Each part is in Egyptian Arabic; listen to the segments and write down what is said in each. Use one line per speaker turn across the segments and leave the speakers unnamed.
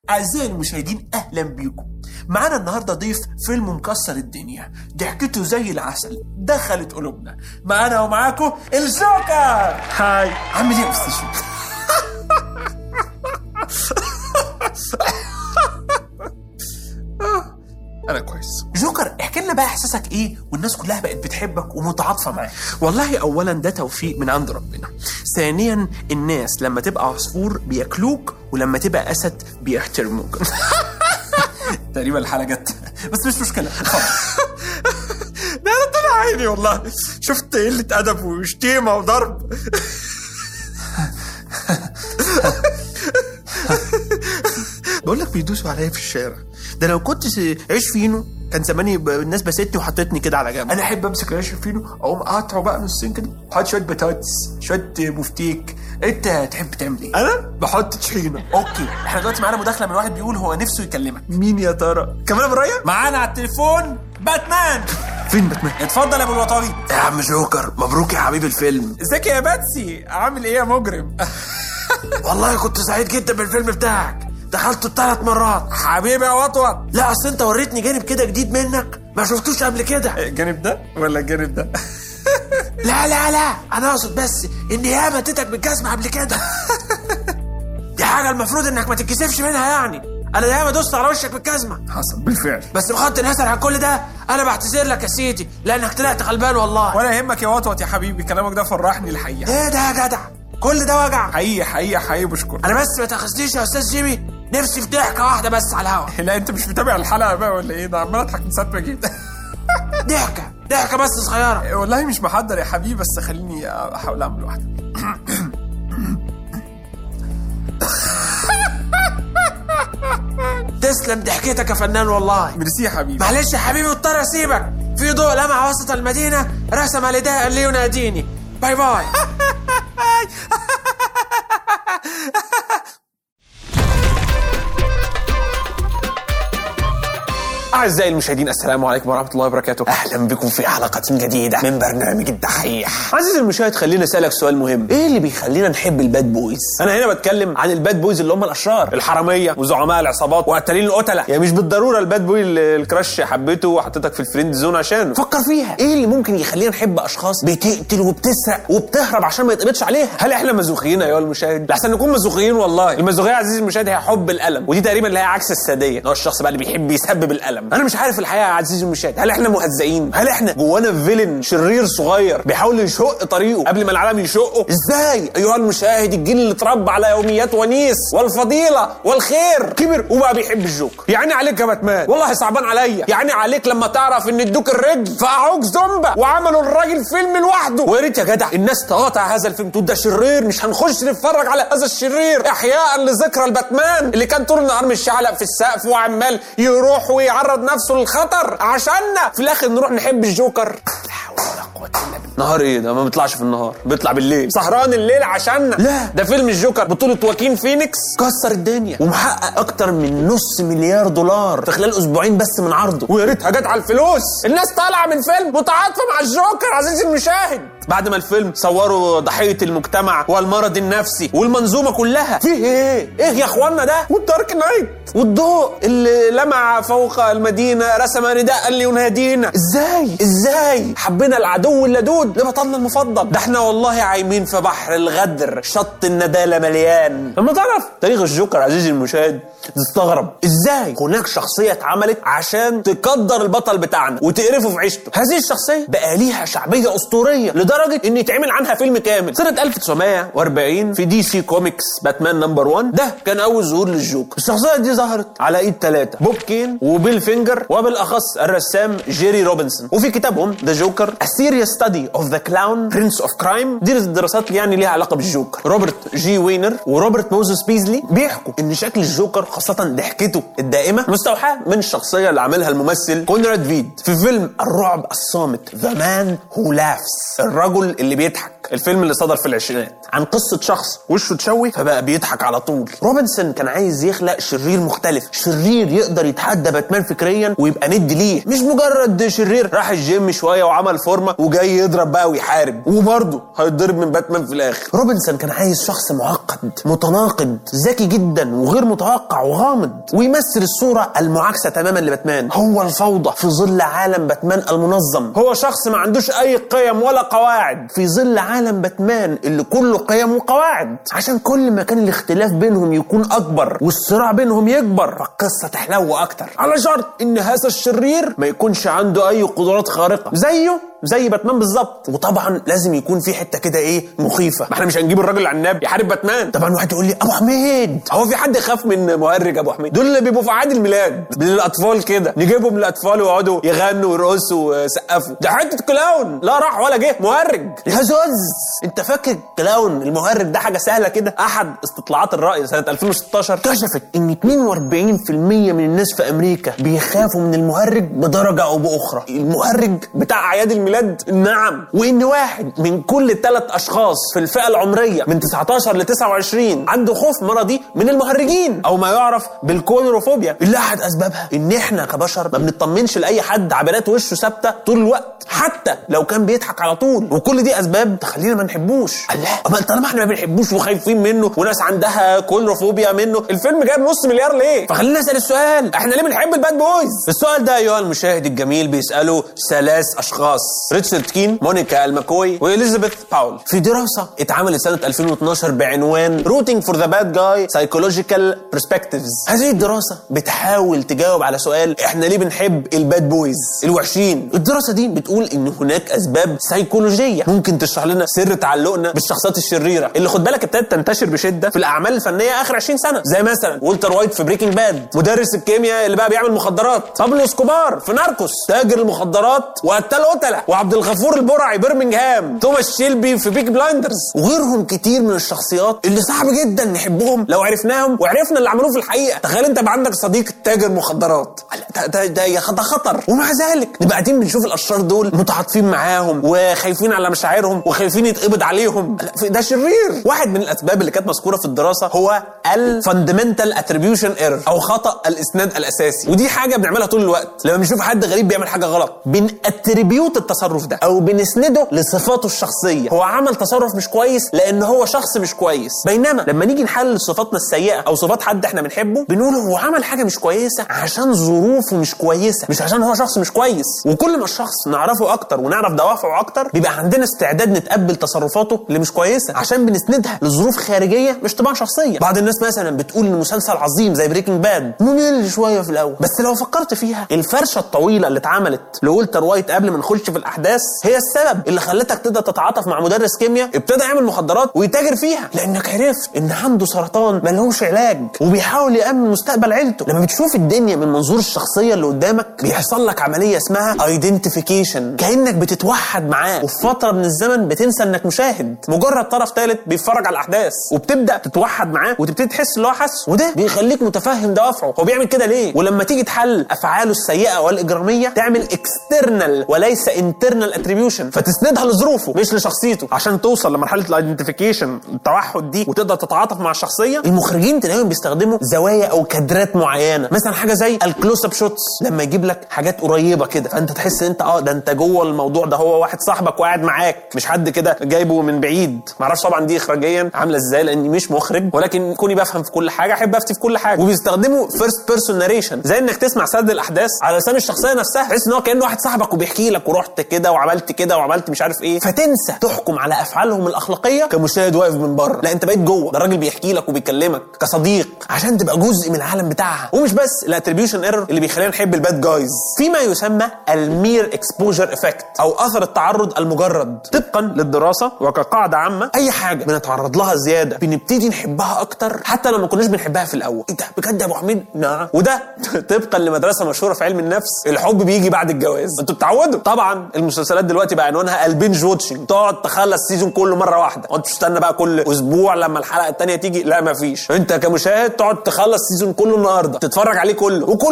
أعزائي المشاهدين أهلا بيكم معانا النهاردة ضيف فيلم مكسر الدنيا ضحكته زي العسل دخلت قلوبنا معانا ومعاكم الجوكر
هاي
عامل ايه يا استاذ شوكر؟
انا كويس
جوكر احكي لنا بقى احساسك ايه والناس كلها بقت بتحبك ومتعاطفه معاك
والله اولا ده توفيق من عند ربنا ثانيا الناس لما تبقى عصفور بياكلوك ولما تبقى اسد بيحترموك
تقريبا الحلقه جت بس مش مشكله اتفضل
ده انا طلع عيني والله شفت قله ادب وشتيمه وضرب بقول لك بيدوسوا عليا في الشارع ده لو كنت س- عيش فينو كان زماني ب- الناس بستني وحطتني كده على جنب
انا احب امسك العيش فينو اقوم قاطعه بقى نصين كده احط شويه بطاطس شويه بفتيك انت تحب تعمل ايه؟
انا بحط طحينه
اوكي احنا دلوقتي معانا مداخله من واحد بيقول هو نفسه يكلمك
مين يا ترى كمان ابراهيم
معانا على التليفون باتمان
فين باتمان
اتفضل يا ابو الوطاوي
يا عم جوكر مبروك يا حبيب الفيلم
ازيك يا باتسي عامل ايه يا مجرم
والله كنت سعيد جدا بالفيلم بتاعك دخلته ثلاث مرات
حبيبي يا وطوط
لا اصل انت وريتني جانب كده جديد منك ما شفتوش قبل كده
الجانب ده ولا الجانب ده
لا لا لا انا اقصد بس ان ياما اديتك بالجزمه قبل كده دي حاجه المفروض انك ما تتكسفش منها يعني انا ياما دوست على وشك بالجزمه
حصل بالفعل
بس بغض النظر عن كل ده انا بعتذر لك يا سيدي لانك طلعت غلبان والله
ولا يهمك يا وطوط يا حبيبي كلامك ده فرحني الحقيقه
ايه ده يا جدع كل ده وجع
حقيقي حقيقي حقيقي بشكر
انا بس ما تاخذنيش يا استاذ جيمي نفسي في ضحكه واحده بس على الهوا
لا انت مش متابع الحلقه بقى ولا ايه ده عمال اضحك من ساعه ما جيت
ضحكه ضحكه بس صغيره
والله مش محضر يا حبيبي بس خليني احاول اعمل واحده
تسلم ضحكتك يا فنان والله
ميرسي يا حبيبي
معلش يا حبيبي مضطر اسيبك في ضوء لمع وسط المدينه رسم نداء لي يناديني باي باي
أعزائي المشاهدين السلام عليكم ورحمة الله وبركاته أهلا بكم في حلقة جديدة من برنامج الدحيح عزيزي المشاهد خلينا أسألك سؤال مهم إيه اللي بيخلينا نحب الباد بويز أنا هنا بتكلم عن الباد بويز اللي هم الأشرار الحرامية وزعماء العصابات وقتالين القتلة يعني مش بالضرورة الباد بوي اللي الكراش حبيته وحطيتك في الفريند زون عشان فكر فيها إيه اللي ممكن يخلينا نحب أشخاص بتقتل وبتسرق وبتهرب عشان ما يتقبضش عليها هل إحنا مزوخيين أيها المشاهد لحسن نكون مزوخيين والله المزوخية يا عزيزي المشاهد هي حب الألم ودي تقريبا اللي هي عكس السادية هو الشخص بقى اللي بيحب يسبب الألم انا مش عارف الحقيقه يا عزيزي المشاهد هل احنا مهزئين هل احنا جوانا فيلن شرير صغير بيحاول يشق طريقه قبل ما العالم يشقه ازاي ايها المشاهد الجيل اللي اتربى على يوميات ونيس والفضيله والخير كبر وبقى بيحب الجوكر يعني عليك يا باتمان والله صعبان عليا يعني عليك لما تعرف ان ادوك الرجل فقعوك زومبا وعملوا الراجل فيلم لوحده ويا ريت يا جدع الناس تقاطع هذا الفيلم تقول ده شرير مش هنخش نتفرج على هذا الشرير احياء لذكرى الباتمان اللي كان طول النهار مش يعلق في السقف وعمال يروح ويعرض نفسه للخطر عشاننا في الاخر نروح نحب الجوكر لا حول ولا قوه الا بالله نهار ايه ده ما بيطلعش في النهار بيطلع بالليل سهران الليل عشاننا لا ده فيلم الجوكر بطولة واكين فينيكس كسر الدنيا ومحقق اكتر من نص مليار دولار في خلال اسبوعين بس من عرضه ويا ريتها جت على الفلوس الناس طالعه من فيلم متعاطفه مع الجوكر عزيزي المشاهد بعد ما الفيلم صوروا ضحيه المجتمع والمرض النفسي والمنظومه كلها فيه ايه ايه يا اخوانا ده والدارك نايت والضوء اللي لمع فوق المدينه رسم نداء لينادينا ازاي ازاي حبينا العدو اللدود لبطلنا المفضل ده احنا والله عايمين في بحر الغدر شط الندالة مليان لما تعرف تاريخ الجوكر عزيزي المشاهد تستغرب ازاي هناك شخصية اتعملت عشان تقدر البطل بتاعنا وتقرفه في عيشته هذه الشخصية بقى ليها شعبية اسطورية لدرجة ان يتعمل عنها فيلم كامل سنة 1940 في دي سي كوميكس باتمان نمبر 1 ده كان اول ظهور للجوكر الشخصية دي ظهرت على ايد ثلاثة بوب كين وبيل فينجر وبالاخص الرسام جيري روبنسون وفي كتابهم ذا جوكر A Serious Study of the Clown Prince of Crime دي الدراسات اللي يعني ليها علاقة بالجوكر روبرت جي وينر وروبرت موزس بيزلي بيحكوا ان شكل الجوكر خاصة ضحكته الدائمة مستوحاة من الشخصية اللي عاملها الممثل كونراد فيد في فيلم الرعب الصامت The Man Who Laughs الرجل اللي بيضحك الفيلم اللي صدر في العشرينات عن قصة شخص وشه تشوي فبقى بيضحك على طول روبنسون كان عايز يخلق شرير مختلف شرير يقدر يتحدى باتمان فكريا ويبقى ند ليه مش مجرد شرير راح الجيم شوية وعمل فورمة وجاي يضرب يتدرب بقى ويحارب وبرضه هيتضرب من باتمان في الاخر روبنسون كان عايز شخص معقد متناقض ذكي جدا وغير متوقع وغامض ويمثل الصوره المعاكسه تماما لباتمان هو الفوضى في ظل عالم باتمان المنظم هو شخص ما عندوش اي قيم ولا قواعد في ظل عالم باتمان اللي كله قيم وقواعد عشان كل ما كان الاختلاف بينهم يكون اكبر والصراع بينهم يكبر فالقصه تحلو اكتر على شرط ان هذا الشرير ما يكونش عنده اي قدرات خارقه زيه زي باتمان بالظبط وطبعا لازم يكون في حته كده ايه مخيفه ما احنا مش هنجيب الراجل عناب يحارب باتمان طبعا واحد يقول لي ابو حميد هو في حد يخاف من مهرج ابو حميد دول اللي بيبقوا في عيد الميلاد للاطفال كده نجيبهم للاطفال ويقعدوا يغنوا ويرقصوا ويسقفوا ده حته كلاون لا راح ولا جه مهرج يا زوز انت فاكر كلاون المهرج ده حاجه سهله كده احد استطلاعات الراي سنه 2016 كشفت ان 42% من الناس في امريكا بيخافوا من المهرج بدرجه او باخرى المهرج بتاع اعياد الميلاد نعم وان واحد من كل ثلاث اشخاص في الفئه العمريه من 19 ل 29 عنده خوف مرضي من المهرجين او ما يعرف بالكولوروفوبيا اللي احد اسبابها ان احنا كبشر ما بنطمنش لاي حد عبارات وشه ثابته طول الوقت حتى لو كان بيضحك على طول وكل دي اسباب تخلينا ما نحبوش الله امال طالما احنا ما بنحبوش وخايفين منه وناس عندها كولوروفوبيا منه الفيلم جايب نص مليار ليه فخلينا نسال السؤال احنا ليه بنحب الباد بويز السؤال ده ايها المشاهد الجميل بيساله ثلاث اشخاص ريتشارد كين مونيكا الماكوي واليزابيث باول في دراسه اتعملت سنه 2012 بعنوان روتينج فور ذا باد جاي سايكولوجيكال برسبكتيفز هذه الدراسه بتحاول تجاوب على سؤال احنا ليه بنحب الباد بويز الوحشين الدراسه دي بتقول ان هناك اسباب سيكولوجيه ممكن تشرح لنا سر تعلقنا بالشخصيات الشريره اللي خد بالك ابتدت تنتشر بشده في الاعمال الفنيه اخر 20 سنه زي مثلا والتر وايت في بريكنج باد مدرس الكيمياء اللي بقى بيعمل مخدرات بابلو اسكوبار في ناركوس تاجر المخدرات وقتل قتله وعبد الغفور البرعي برمنجهام توماس شيلبي في بيك بلايندرز وغيرهم كتير من الشخصيات اللي صعب جدا نحبهم لو عرفناهم وعرفنا اللي عملوه في الحقيقه تخيل انت يبقى عندك صديق تاجر مخدرات ده ده ده يا ده خطر ومع ذلك نبقى قاعدين بنشوف الاشرار دول متعاطفين معاهم وخايفين على مشاعرهم وخايفين يتقبض عليهم لا، ده شرير واحد من الاسباب اللي كانت مذكوره في الدراسه هو الفاندمنتال اتريبيوشن ايرور او خطا الاسناد الاساسي ودي حاجه بنعملها طول الوقت لما بنشوف حد غريب بيعمل حاجه غلط بناتريبيوت التصرف ده او بنسنده لصفاته الشخصيه هو عمل تصرف مش كويس لان هو شخص مش كويس بينما لما نيجي نحلل صفاتنا السيئه او صفات حد احنا بنحبه بنقول هو عمل حاجه مش كويسه عشان ظروفه مش كويسه مش عشان هو شخص مش كويس وكل ما الشخص نعرفه اكتر ونعرف دوافعه اكتر بيبقى عندنا استعداد نتقبل تصرفاته اللي مش كويسه عشان بنسندها لظروف خارجيه مش طباع شخصيه بعض الناس مثلا بتقول ان مسلسل عظيم زي بريكنج باد ممل شويه في الاول بس لو فكرت فيها الفرشه الطويله اللي اتعملت لولتر وايت قبل ما نخش في الاحداث هي السبب اللي خلتك تقدر تتعاطف مع مدرس كيمياء ابتدى يعمل مخدرات ويتاجر فيها لانك عرفت ان عنده سرطان ملهوش علاج وبيحاول يامن مستقبل عيلته لما بتشوف الدنيا من منظور الشخصيه اللي قدامك بيحصل لك عمليه اسمها ايدنتيفيكيشن كانك بتتوحد معاه وفي فتره من الزمن بتنسى انك مشاهد مجرد طرف ثالث بيتفرج على الاحداث وبتبدا تتوحد معاه وتبتدي تحس اللي هو حاسه وده بيخليك متفهم دوافعه هو بيعمل كده ليه ولما تيجي تحل افعاله السيئه والاجراميه تعمل اكسترنال وليس انترنال اتريبيوشن فتسندها لظروفه مش لشخصيته عشان توصل لمرحله الايدنتيفيكيشن التوحد دي وتقدر تتعاطف مع الشخصيه المخرجين تلاقيهم بيستخدموا زوايا او كادرات معينه مثلا حاجه زي الكلوز اب شوتس لما يجيب لك حاجات قريبه كده فانت تحس انت اه ده انت جوه الموضوع ده هو واحد صاحبك وقاعد معاك مش حد كده جايبه من بعيد معرفش طبعا دي اخراجيا عامله ازاي لاني مش مخرج ولكن كوني بفهم في كل حاجه احب افتي في كل حاجه وبيستخدموا فيرست بيرسون ناريشن زي انك تسمع سرد الاحداث على لسان الشخصيه نفسها تحس ان هو كانه واحد صاحبك وبيحكي لك ورحت كده وعملت كده وعملت مش عارف ايه فتنسى تحكم على افعالهم الاخلاقيه كمشاهد واقف من بره لا انت بقيت جوه ده الراجل بيحكي لك وبيكلمك كصديق عشان تبقى جزء من العالم بتاعها ومش بس الاتريبيوشن ايرور اللي بيخلينا نحب الباد جايز فيما يسمى المير اكسبوجر افكت او اثر التعرض المجرد طبقا للدراسه وكقاعده عامه اي حاجه بنتعرض لها زياده بنبتدي نحبها اكتر حتى لو ما كناش بنحبها في الاول ايه ده بجد يا ابو حميد نعم وده طبقا لمدرسه مشهوره في علم النفس الحب بيجي بعد الجواز انتوا بتعودوا طبعا المسلسلات دلوقتي بقى عنوانها البنج واتشنج تقعد تخلص سيزون كله مره واحده وانت تستنى بقى كل اسبوع لما الحلقه الثانيه تيجي لا ما فيش انت كمشاهد تقعد تخلص سيزون كله النهارده تتفرج عليه كله وكله بينحت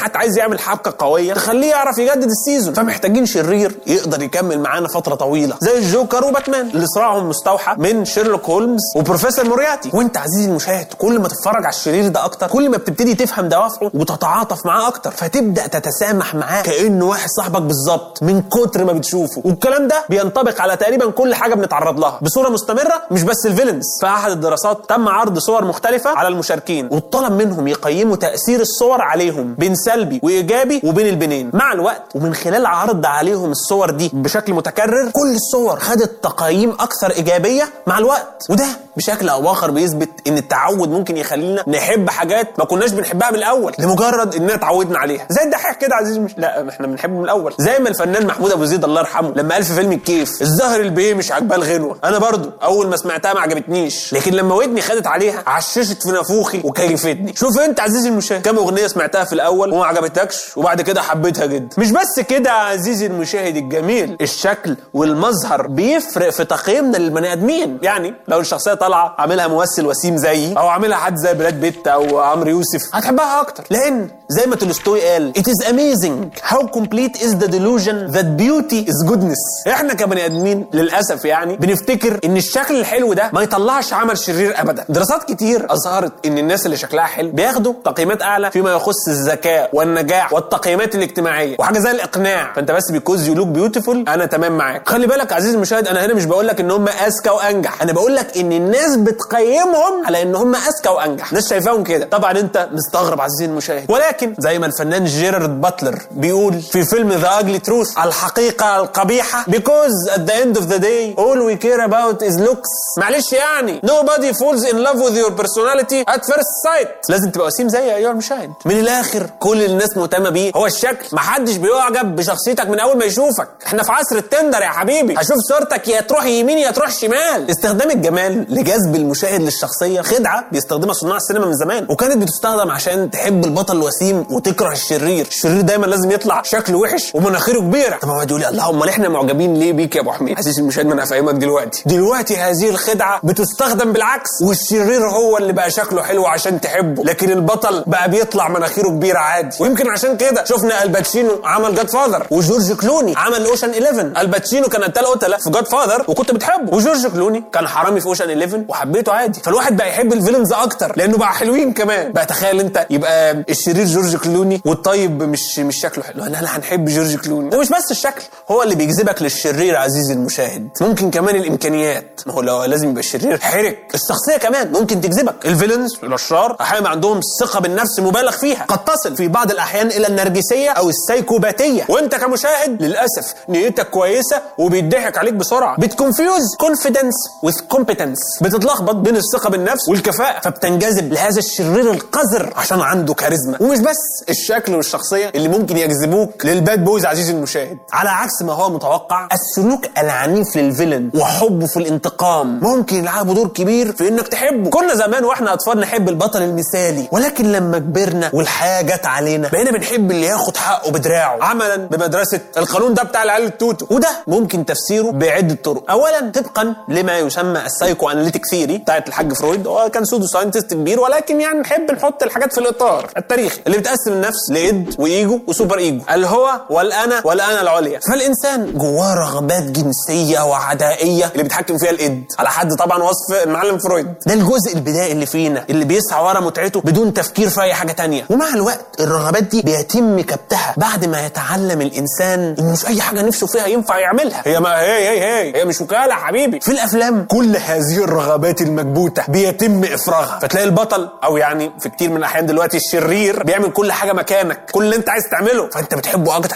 حتى عايز يعمل حبكه قويه تخليه يعرف يجدد السيزون فمحتاجين شرير يقدر يكمل معانا فتره طويله زي الجوكر وباتمان اللي صراعهم مستوحى من شيرلوك هولمز وبروفيسور مورياتي وانت عزيزي المشاهد كل ما تتفرج على الشرير ده اكتر كل ما بتبتدي تفهم دوافعه وتتعاطف معاه اكتر فتبدا تتسامح معاه كانه واحد صاحبك بالظبط من كتر ما بتشوفه والكلام ده بينطبق على تقريبا كل حاجه بنتعرض لها بصوره مستمره مش بس الفيلنز في احد الدراسات تم عرض صور مختلفه على المشاركين وطلب منهم يقيموا تاثير الصور عليهم بين سلبي وايجابي وبين البنين مع الوقت ومن خلال عرض عليهم الصور دي بشكل متكرر كل الصور خدت تقييم اكثر ايجابيه مع الوقت وده بشكل او باخر بيثبت ان التعود ممكن يخلينا نحب حاجات ما كناش بنحبها من الاول لمجرد اننا اتعودنا عليها زي الدحيح كده عزيزي مش لا احنا بنحبه من الاول زي ما الفنان محمود ابو زيد الله يرحمه لما قال في فيلم الكيف الظاهر البيه مش عاجباه الغنوه انا برضو اول ما سمعتها ما عجبتنيش لكن لما ودني خدت عليها عششت في نافوخي وكيفتني شوف انت عزيزي المشاهد كم اغنيه سمعتها في الاول وما عجبتكش وبعد كده حبيتها جدا مش بس كده عزيزي المشاهد الجميل الشكل والمظهر بيفرق في تقييمنا للبني ادمين يعني لو الشخصيه طالعه عاملها ممثل وسيم زيي او عاملها حد زي براد بيت او عمرو يوسف هتحبها اكتر لان زي ما تولستوي قال it is amazing how complete is the delusion that beauty is goodness احنا كبني ادمين للاسف يعني بنفتكر ان الشكل الحلو ده ما يطلعش عمل شرير ابدا دراسات كتير اظهرت ان الناس اللي شكلها حلو بياخدوا تقييمات اعلى فيما يخص الذكاء والنجاح والتقييمات الاجتماعيه وحاجه زي الاقناع فانت بس بيكوز يو لوك بيوتيفول انا تمام معاك خلي بالك عزيزي المشاهد انا هنا مش بقول لك ان هم اذكى وانجح انا بقول لك ان الناس بتقيمهم على ان هم اذكى وانجح الناس شايفاهم كده طبعا انت مستغرب عزيزي المشاهد ولكن زي ما الفنان جيرارد باتلر بيقول في فيلم ذا اجلي تروث الحقيقه القبيحه because at the end of the day all we care about is looks معلش يعني nobody falls in love with your personality at first sight لازم تبقى وسيم زي ايها المشاهد من الاخر كل الناس مهتمه بيه هو الشكل محدش بيعجب بشخصيتك من اول ما يشوفك احنا في عصر التندر يا حبيبي هشوف صورتك يا تروح يمين يا تروح شمال استخدام الجمال لجذب المشاهد للشخصيه خدعه بيستخدمها صناع السينما من زمان وكانت بتستخدم عشان تحب البطل الوسيم وتكره الشرير الشرير دايما لازم يطلع شكله وحش ومناخيره كبيره طب هو يقول لي الله امال احنا معجبين ليه بيك يا ابو حميد عزيزي المشاهد ما انا هفهمك دلوقتي دلوقتي هذه الخدعه بتستخدم بالعكس والشرير هو اللي بقى شكله حلو عشان تحبه لكن البطل بقى بيطلع مناخيره كبيره عادي ويمكن عشان كده شفنا الباتشينو عمل جاد فاذر وجورج كلوني عمل اوشن 11 الباتشينو كان قتال قتله في جاد فاذر وكنت بتحبه وجورج كلوني كان حرامي في اوشن 11 وحبيته عادي فالواحد بقى يحب الفيلنز اكتر لانه بقى حلوين كمان بقى تخيل انت يبقى الشرير جورج كلوني والطيب مش مش شكله حلو انا لا هنحب جورج كلوني ومش بس الشكل هو اللي بيجذبك للشرير عزيزي المشاهد ممكن كمان الامكانيات ما هو لو لازم يبقى الشرير حرك الشخصيه كمان ممكن تجذبك الفيلنز الاشرار احيانا عندهم ثقه بالنفس مبالغ فيها قد تصل في بعض الاحيان الى النرجسيه او السايكوباتيه وانت كمشاهد للاسف نيتك كويسه وبيضحك عليك بسرعه بتكونفيوز كونفيدنس وذ كومبتنس بتتلخبط بين الثقه بالنفس والكفاءه فبتنجذب لهذا الشرير القذر عشان عنده كاريزما ومش بس الشكل والشخصيه اللي ممكن يجذبوك للباد بويز عزيزي المشاهد على عكس ما هو متوقع السلوك العنيف للفيلن وحبه في الانتقام ممكن يلعبوا دور كبير في انك تحبه كنا زمان واحنا اطفال نحب البطل المثالي ولكن لما كبرنا والحياه جت علينا بقينا بنحب اللي ياخد حقه بدراعه عملا بمدرسه القانون ده بتاع العيال التوتو وده ممكن تفسيره بعده طرق اولا طبقا لما يسمى السايكو اناليتيك ثيوري بتاعت الحاج فرويد هو كان سودو ساينتست كبير ولكن يعني نحب نحط الحاجات في الاطار التاريخي اللي بتقسم النفس لايد وايجو وسوبر ايجو الهو والانا والانا العليا فالانسان جواه رغبات جنسيه وعدائيه اللي بيتحكم فيها الايد على حد طبعا وصف المعلم فرويد ده الجزء البدائي اللي فينا اللي بيسعى ورا متعته بدون تفكير في اي حاجه تانية ومع الوقت الرغبات دي بيتم كبتها بعد ما يتعلم الانسان ان مش اي حاجه نفسه فيها ينفع يعملها هي ما هي هي هي هي مش وكاله حبيبي في الافلام كل هذه الرغبات المكبوته بيتم افراغها فتلاقي البطل او يعني في كتير من الاحيان دلوقتي الشرير بيعمل كل حاجه مكانك كل اللي انت عايز تعمله فانت بتحبه اكتر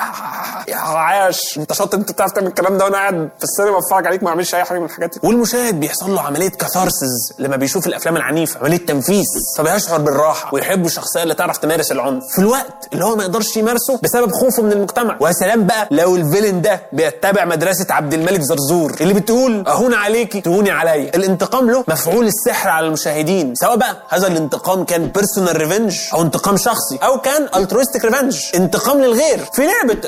يا عاش انت شاطر انت بتعرف تعمل الكلام ده وانا قاعد في السينما بتفرج عليك ما اعملش اي حاجه من الحاجات دي والمشاهد بيحصل له عمليه كاثارسز لما بيشوف الافلام العنيفه عمليه تنفيس فبيشعر بالراحه ويحب الشخصيه اللي تعرف تمارس العنف في الوقت اللي هو ما يقدرش يمارسه بسبب خوفه من المجتمع ويا سلام بقى لو الفيلن ده بيتبع مدرسه عبد الملك زرزور اللي بتقول اهون عليكي تهوني عليا الانتقام له مفعول السحر على المشاهدين سواء بقى هذا الانتقام كان بيرسونال ريفنج او انتقام شخصي او كان الترويستيك ريفنج انتقام للغير في لعبه الالتيميت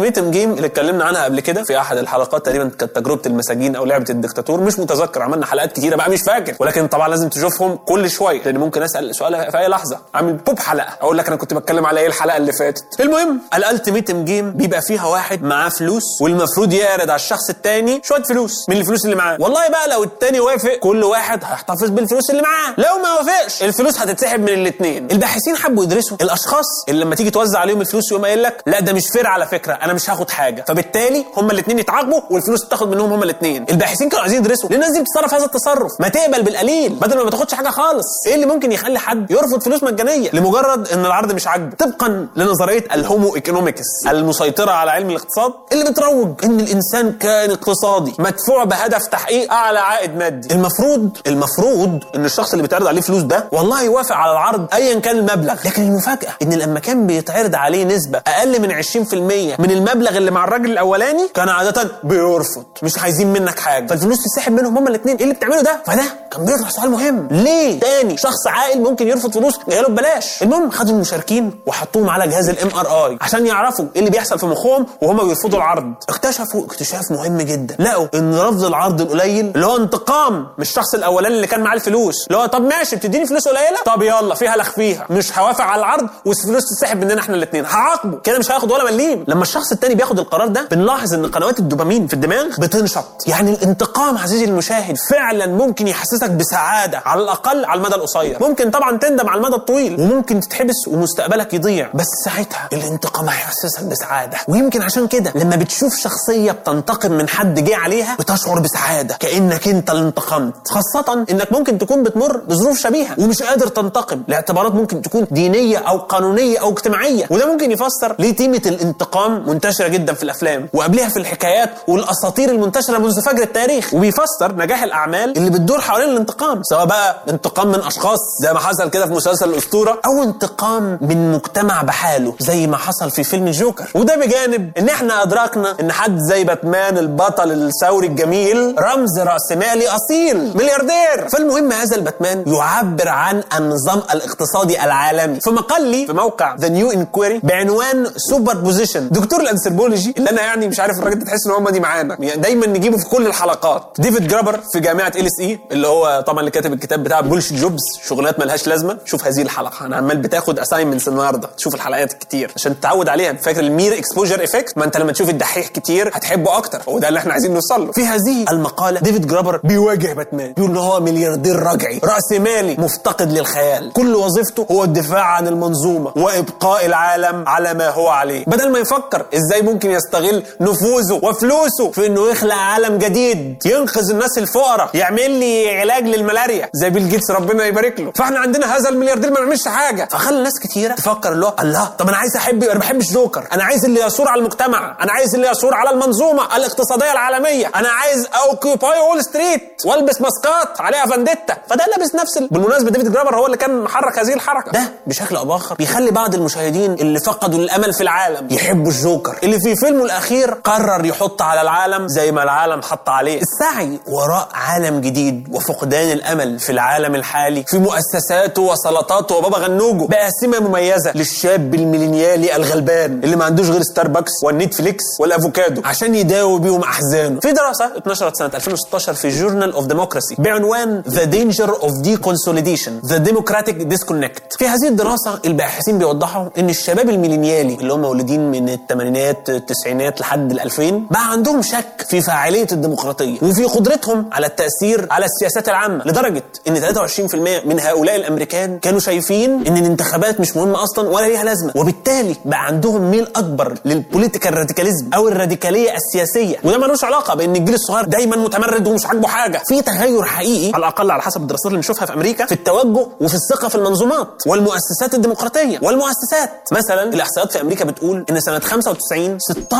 الالتيميتم جيم اللي اتكلمنا عنها قبل كده في احد الحلقات تقريبا كانت تجربه المساجين او لعبه الدكتاتور مش متذكر عملنا حلقات كتيره بقى مش فاكر ولكن طبعا لازم تشوفهم كل شويه لان ممكن اسال سؤال في اي لحظه اعمل بوب حلقه اقول لك انا كنت بتكلم على ايه الحلقه اللي فاتت المهم الالتيميتم جيم بيبقى فيها واحد معاه فلوس والمفروض يعرض على الشخص التاني شويه فلوس من الفلوس اللي معاه والله بقى لو التاني وافق كل واحد هيحتفظ بالفلوس اللي معاه لو ما وافقش الفلوس هتتسحب من الاثنين الباحثين حبوا يدرسوا الاشخاص اللي لما تيجي توزع عليهم الفلوس يقوم قايل لك لا ده مش فير على فكره انا مش هاخد حاجه فبالتالي هما الاثنين يتعاقبوا والفلوس تاخد منهم هما الاثنين الباحثين كانوا عايزين يدرسوا ليه الناس دي بتتصرف هذا التصرف ما تقبل بالقليل بدل ما ما تاخدش حاجه خالص ايه اللي ممكن يخلي حد يرفض فلوس مجانيه لمجرد ان العرض مش عاجبه طبقا لنظريه الهومو ايكونوميكس المسيطره على علم الاقتصاد اللي بتروج ان الانسان كائن اقتصادي مدفوع بهدف تحقيق اعلى عائد مادي المفروض المفروض ان الشخص اللي بيتعرض عليه فلوس ده والله يوافق على العرض ايا كان المبلغ لكن المفاجاه ان لما كان بيتعرض عليه نسبه اقل من 20% من المبلغ اللي مع الراجل الاولاني كان عاده بيرفض مش عايزين منك حاجه فالفلوس تسحب منهم هما الاثنين ايه اللي بتعمله ده فده كان بيطرح سؤال مهم ليه تاني شخص عاقل ممكن يرفض فلوس جايه له ببلاش المهم خدوا المشاركين وحطوهم على جهاز الام ار اي عشان يعرفوا ايه اللي بيحصل في مخهم وهم بيرفضوا العرض اكتشفوا اكتشاف مهم جدا لقوا ان رفض العرض القليل اللي هو انتقام من الشخص الاولاني اللي كان معاه الفلوس اللي هو طب ماشي بتديني فلوس قليله طب يلا فيها لخ فيها مش هوافق على العرض والفلوس تسحب مننا احنا الاثنين هعاقبه كده مش هياخد ولا مليم لما الشخص التاني بياخد القرار ده بنلاحظ ان قنوات الدوبامين في الدماغ بتنشط يعني الانتقام عزيزي المشاهد فعلا ممكن يحسسك بسعاده على الاقل على المدى القصير ممكن طبعا تندم على المدى الطويل وممكن تتحبس ومستقبلك يضيع بس ساعتها الانتقام هيحسسك بسعاده ويمكن عشان كده لما بتشوف شخصيه بتنتقم من حد جه عليها بتشعر بسعاده كانك انت اللي انتقمت خاصه انك ممكن تكون بتمر بظروف شبيهه ومش قادر تنتقم لاعتبارات ممكن تكون دينيه او قانونيه او اجتماعيه وده ممكن يفسر ليه تيمه الانتقام منتشره جدا في الافلام وقبلها في الحكايات والاساطير المنتشره منذ فجر التاريخ وبيفسر نجاح الاعمال اللي بتدور حوالين الانتقام سواء بقى انتقام من اشخاص زي ما حصل كده في مسلسل الاسطوره او انتقام من مجتمع بحاله زي ما حصل في فيلم الجوكر وده بجانب ان احنا ادركنا ان حد زي باتمان البطل الثوري الجميل رمز راسمالي اصيل ملياردير فالمهم هذا الباتمان يعبر عن النظام الاقتصادي العالمي في مقال لي في موقع ذا نيو انكويري بعنوان سوبر بوزيشن دكتور الانثروبولوجي اللي انا يعني مش عارف الراجل ده تحس ان هو ماضي معانا يعني دايما نجيبه في كل الحلقات ديفيد جرابر في جامعه ال اس اي اللي هو طبعا اللي كاتب الكتاب بتاع بولش جوبز شغلانات ملهاش لازمه شوف هذه الحلقه انا عمال بتاخد اساينمنتس النهارده تشوف الحلقات الكتير عشان تتعود عليها فاكر المير اكسبوجر افكت ما انت لما تشوف الدحيح كتير هتحبه اكتر هو ده اللي احنا عايزين نوصل له في هذه المقاله ديفيد جرابر بيواجه باتمان بيقول ان هو ملياردير رجعي راس مالي مفتقد للخيال كل وظيفته هو الدفاع عن المنظومه وابقاء العالم على ما هو عليه بدل ما يفكر ازاي ممكن يستغل نفوذه وفلوسه في انه يخلق عالم جديد ينقذ الناس الفقراء يعمل لي علاج للملاريا زي بيل جيتس ربنا يبارك له فاحنا عندنا هذا الملياردير ما بيعملش حاجه فخلى ناس كتيره تفكر اللي هو الله طب انا عايز احب انا ما بحبش جوكر انا عايز اللي يثور على المجتمع انا عايز اللي يثور على المنظومه الاقتصاديه العالميه انا عايز اوكيباي وول ستريت والبس ماسكات عليها فانديتا فده لابس نفس ال- بالمناسبه ديفيد جرابر هو اللي كان محرك هذه الحركه ده بشكل او باخر بيخلي بعض المشاهدين اللي فقدوا الامل في العالم يحبوا الجوكر اللي في فيلمه الاخير قرر يحط على العالم زي ما العالم حط عليه السعي وراء عالم جديد وفقدان الامل في العالم الحالي في مؤسساته وسلطاته وبابا غنوجه بقى سمه مميزه للشاب الميلينيالي الغلبان اللي ما عندوش غير ستاربكس والنتفليكس والافوكادو عشان يداوي بيهم احزانه في دراسه اتنشرت سنه 2016 في جورنال اوف ديموكراسي بعنوان ذا دينجر اوف دي كونسوليديشن ذا ديموكراتيك ديسكونكت في هذه الدراسه الباحثين بيوضحوا ان الشباب الميلينيالي اللي هم مولودين من الثمانينات التسعينات لحد ال 2000 بقى عندهم شك في فاعليه الديمقراطيه وفي قدرتهم على التاثير على السياسات العامه لدرجه ان 23% من هؤلاء الامريكان كانوا شايفين ان الانتخابات مش مهمه اصلا ولا ليها لازمه وبالتالي بقى عندهم ميل اكبر للبوليتيكال راديكاليزم او الراديكاليه السياسيه وده ملوش علاقه بان الجيل الصغير دايما متمرد ومش عاجبه حاجه في تغير حقيقي على الاقل على حسب الدراسات اللي بنشوفها في امريكا في التوجه وفي الثقه في المنظومات والمؤسسات الديمقراطيه والمؤسسات مثلا الاحصائيات في امريكا بتقول ان سنه 95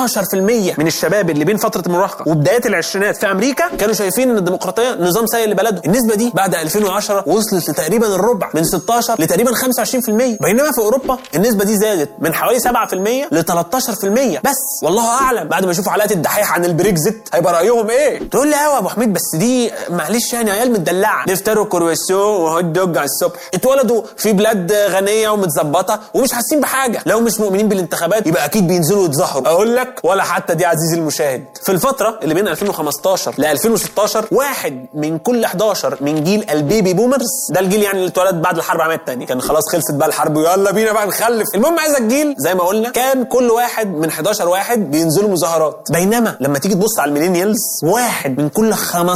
16% من الشباب اللي بين فتره المراهقه وبدايه العشرينات في امريكا كانوا شايفين ان الديمقراطيه نظام سيء لبلدهم النسبه دي بعد 2010 وصلت لتقريبا الربع من 16 لتقريبا 25% بينما في اوروبا النسبه دي زادت من حوالي 7% ل 13% بس والله اعلم بعد ما يشوفوا حلقات الدحيح عن البريكزيت هيبقى رايهم ايه تقول لي ايوه يا ابو حميد بس دي معلش يعني عيال متدلعه بيفطروا كرواسون وهوت دوج على الصبح اتولدوا في بلاد غنيه ومتظبطه ومش حاسين بحاجه لو مش مؤمنين بالانتخابات يبقى اكيد بينزلوا يتظبطوا ظهروا اقول لك ولا حتى دي عزيزي المشاهد في الفتره اللي بين 2015 ل 2016 واحد من كل 11 من جيل البيبي بومرز ده الجيل يعني اللي اتولد بعد الحرب العالميه الثانيه كان خلاص خلصت بقى الحرب ويلا بينا بقى نخلف المهم هذا الجيل زي ما قلنا كان كل واحد من 11 واحد بينزلوا مظاهرات بينما لما تيجي تبص على الميلينيالز واحد من كل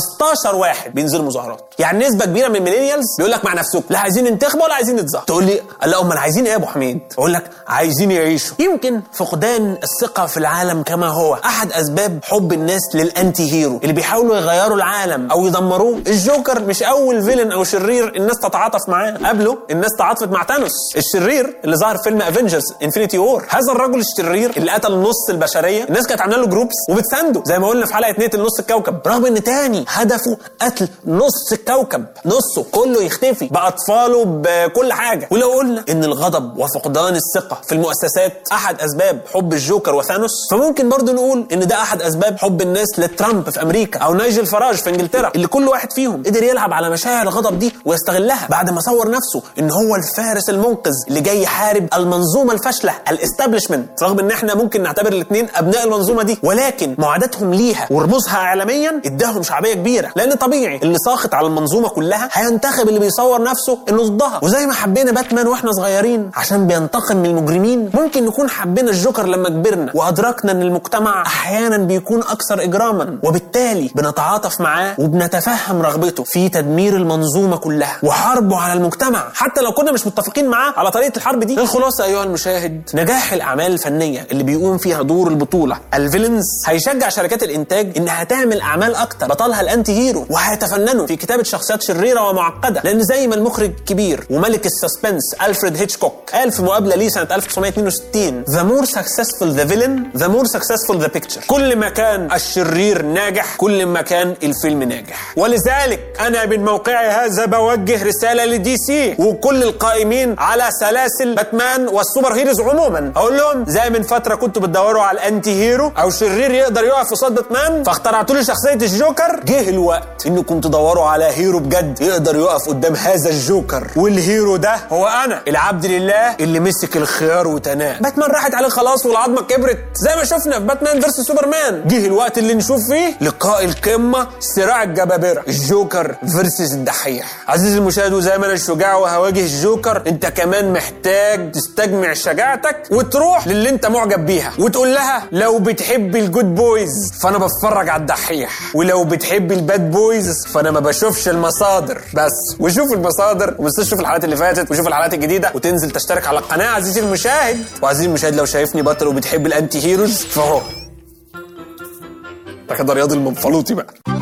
15 واحد بينزلوا مظاهرات يعني نسبه كبيره من الميلينيالز بيقول لك مع نفسكم لا عايزين ننتخبوا ولا عايزين نتظاهر تقول لي لا امال عايزين ايه يا ابو حميد اقول لك عايزين يعيشوا يمكن فقدان الثقه في العالم كما هو احد اسباب حب الناس للانتي هيرو اللي بيحاولوا يغيروا العالم او يدمروه الجوكر مش اول فيلن او شرير الناس تتعاطف معاه قبله الناس تعاطفت مع تانوس الشرير اللي ظهر في فيلم افنجرز انفينيتي وور هذا الرجل الشرير اللي قتل نص البشريه الناس كانت عامله له جروبس وبتسانده زي ما قلنا في حلقه نيت نص الكوكب رغم ان تاني هدفه قتل نص الكوكب نصه كله يختفي باطفاله بكل حاجه ولو قلنا ان الغضب وفقدان الثقه في المؤسسات احد اسباب حب الجوكر وثانوس فممكن برضه نقول ان ده احد اسباب حب الناس لترامب في امريكا او نايجل فراج في انجلترا اللي كل واحد فيهم قدر يلعب على مشاعر الغضب دي ويستغلها بعد ما صور نفسه ان هو الفارس المنقذ اللي جاي يحارب المنظومه الفاشله الاستابلشمنت رغم ان احنا ممكن نعتبر الاثنين ابناء المنظومه دي ولكن معاداتهم ليها ورموزها اعلاميا اداهم شعبيه كبيره لان طبيعي اللي ساخط على المنظومه كلها هينتخب اللي بيصور نفسه انه ضدها وزي ما حبينا باتمان واحنا صغيرين عشان بينتقم من المجرمين ممكن نكون حبينا الجوكر لما كبرنا وادركنا ان المجتمع احيانا بيكون اكثر اجراما وبالتالي بنتعاطف معاه وبنتفهم رغبته في تدمير المنظومه كلها وحربه على المجتمع حتى لو كنا مش متفقين معاه على طريقه الحرب دي الخلاصه ايها المشاهد نجاح الاعمال الفنيه اللي بيقوم فيها دور البطوله الفيلنز هيشجع شركات الانتاج انها تعمل اعمال اكتر بطلها الانتي هيرو وهيتفننوا في كتابه شخصيات شريره ومعقده لان زي ما المخرج الكبير وملك السسبنس الفريد هيتشكوك قال في مقابله ليه سنه 1962 The more successful the villain the more successful the picture كل ما كان الشرير ناجح كل ما كان الفيلم ناجح ولذلك انا من موقعي هذا بوجه رساله لدي سي وكل القائمين على سلاسل باتمان والسوبر هيروز عموما اقول لهم زي من فتره كنتوا بتدوروا على الانتي هيرو او شرير يقدر يقف قصاد باتمان فاخترعتوا لي شخصيه الجوكر جه الوقت انكم تدوروا على هيرو بجد يقدر يقف قدام هذا الجوكر والهيرو ده هو انا العبد لله اللي مسك الخيار وتناه باتمان راحت عليه خلاص والعظمه كبرت زي ما شفنا في باتمان فيرس سوبرمان جه الوقت اللي نشوف فيه لقاء القمه صراع الجبابره الجوكر فيرسس الدحيح عزيزي المشاهد وزي ما انا الشجاع وهواجه الجوكر انت كمان محتاج تستجمع شجاعتك وتروح للي انت معجب بيها وتقول لها لو بتحب الجود بويز فانا بتفرج على الدحيح ولو بتحب الباد بويز فانا ما بشوفش المصادر بس وشوف المصادر وما تنساش تشوف الحلقات اللي فاتت وشوف الحلقات الجديده وتنزل تشترك على القناه عزيزي المشاهد وعزيزي المشاهد لو شايفني بطل وبتحب الانتي هيروز فهو ده كده رياضي المنفلوطي بقى